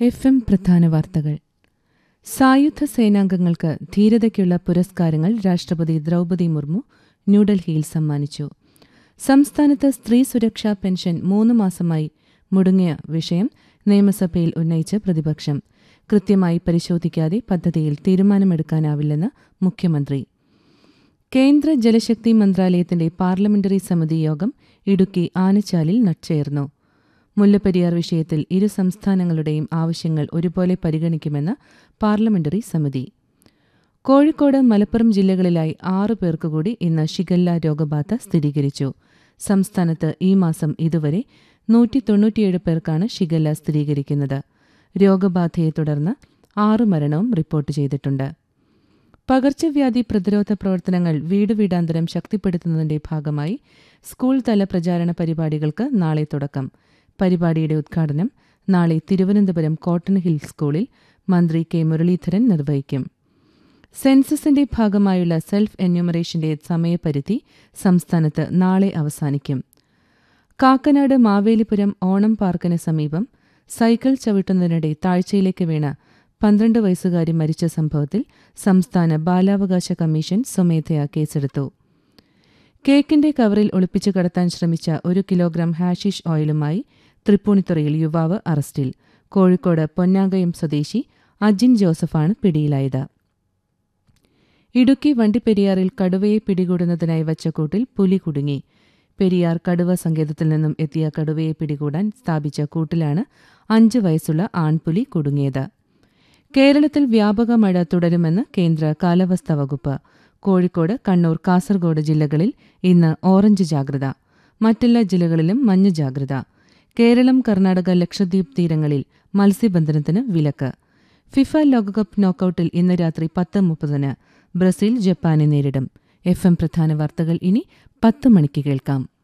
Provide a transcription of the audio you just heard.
F M പ്രധാന വാർത്തകൾ സായുധ സേനാംഗങ്ങൾക്ക് ധീരതയ്ക്കുള്ള പുരസ്കാരങ്ങൾ രാഷ്ട്രപതി ദ്രൗപദി മുർമു ന്യൂഡൽഹിയിൽ സമ്മാനിച്ചു സംസ്ഥാനത്ത് സ്ത്രീ സുരക്ഷാ പെൻഷൻ മൂന്ന് മാസമായി മുടങ്ങിയ വിഷയം നിയമസഭയിൽ ഉന്നയിച്ച് പ്രതിപക്ഷം കൃത്യമായി പരിശോധിക്കാതെ പദ്ധതിയിൽ തീരുമാനമെടുക്കാനാവില്ലെന്ന് മുഖ്യമന്ത്രി കേന്ദ്ര ജലശക്തി മന്ത്രാലയത്തിന്റെ പാർലമെന്ററി സമിതി യോഗം ഇടുക്കി ആനച്ചാലിൽ നട്ചേർന്നു മുല്ലപ്പെരിയാർ വിഷയത്തിൽ ഇരു സംസ്ഥാനങ്ങളുടെയും ആവശ്യങ്ങൾ ഒരുപോലെ പരിഗണിക്കുമെന്ന് പാർലമെന്ററി സമിതി കോഴിക്കോട് മലപ്പുറം ജില്ലകളിലായി ആറു പേർക്കുകൂടി ഇന്ന് ഷിഗല്ല രോഗബാധ സ്ഥിരീകരിച്ചു സംസ്ഥാനത്ത് ഈ മാസം ഇതുവരെ നൂറ്റി തൊണ്ണൂറ്റിയേഴ് പേർക്കാണ് ഷിഗല്ല സ്ഥിരീകരിക്കുന്നത് രോഗബാധയെ തുടർന്ന് ആറു മരണവും റിപ്പോർട്ട് ചെയ്തിട്ടുണ്ട് പകർച്ചവ്യാധി പ്രതിരോധ പ്രവർത്തനങ്ങൾ വീട് വീടാന്തരം ശക്തിപ്പെടുത്തുന്നതിന്റെ ഭാഗമായി സ്കൂൾ തല പ്രചാരണ പരിപാടികൾക്ക് നാളെ തുടക്കം പരിപാടിയുടെ ഉദ്ഘാടനം നാളെ തിരുവനന്തപുരം കോട്ടൺ ഹിൽ സ്കൂളിൽ മന്ത്രി കെ മുരളീധരൻ നിർവഹിക്കും സെൻസസിന്റെ ഭാഗമായുള്ള സെൽഫ് എന്യൂമറേഷന്റെ സമയപരിധി സംസ്ഥാനത്ത് നാളെ അവസാനിക്കും കാക്കനാട് മാവേലിപുരം ഓണം പാർക്കിന് സമീപം സൈക്കിൾ ചവിട്ടുന്നതിനിടെ താഴ്ചയിലേക്ക് വീണ പന്ത്രണ്ട് വയസ്സുകാരി മരിച്ച സംഭവത്തിൽ സംസ്ഥാന ബാലാവകാശ കമ്മീഷൻ സ്വമേധയാ കേസെടുത്തു കേക്കിന്റെ കവറിൽ ഒളിപ്പിച്ചു കടത്താൻ ശ്രമിച്ച ഒരു കിലോഗ്രാം ഹാഷിഷ് ഓയിലുമായി തൃപ്പൂണിത്തുറയിൽ യുവാവ് അറസ്റ്റിൽ കോഴിക്കോട് പൊന്നാങ്കയം സ്വദേശി അജിൻ ജോസഫാണ് പിടിയിലായത് ഇടുക്കി വണ്ടിപ്പെരിയാറിൽ കടുവയെ പിടികൂടുന്നതിനായി വച്ച കൂട്ടിൽ പുലി കുടുങ്ങി പെരിയാർ കടുവ സങ്കേതത്തിൽ നിന്നും എത്തിയ കടുവയെ പിടികൂടാൻ സ്ഥാപിച്ച കൂട്ടിലാണ് അഞ്ച് വയസ്സുള്ള ആൺപുലി കുടുങ്ങിയത് കേരളത്തിൽ വ്യാപക മഴ തുടരുമെന്ന് കേന്ദ്ര കാലാവസ്ഥാ വകുപ്പ് കോഴിക്കോട് കണ്ണൂർ കാസർഗോഡ് ജില്ലകളിൽ ഇന്ന് ഓറഞ്ച് ജാഗ്രത മറ്റെല്ലാ ജില്ലകളിലും മഞ്ഞ ജാഗ്രത കേരളം കർണാടക ലക്ഷദ്വീപ് തീരങ്ങളിൽ മത്സ്യബന്ധനത്തിന് വിലക്ക് ഫിഫ ലോകകപ്പ് നോക്കൌട്ടിൽ ഇന്ന് രാത്രി പത്ത് മുപ്പതിന് ബ്രസീൽ ജപ്പാനെ നേരിടും എഫ് എം പ്രധാന വാർത്തകൾ ഇനി പത്ത് മണിക്ക് കേൾക്കാം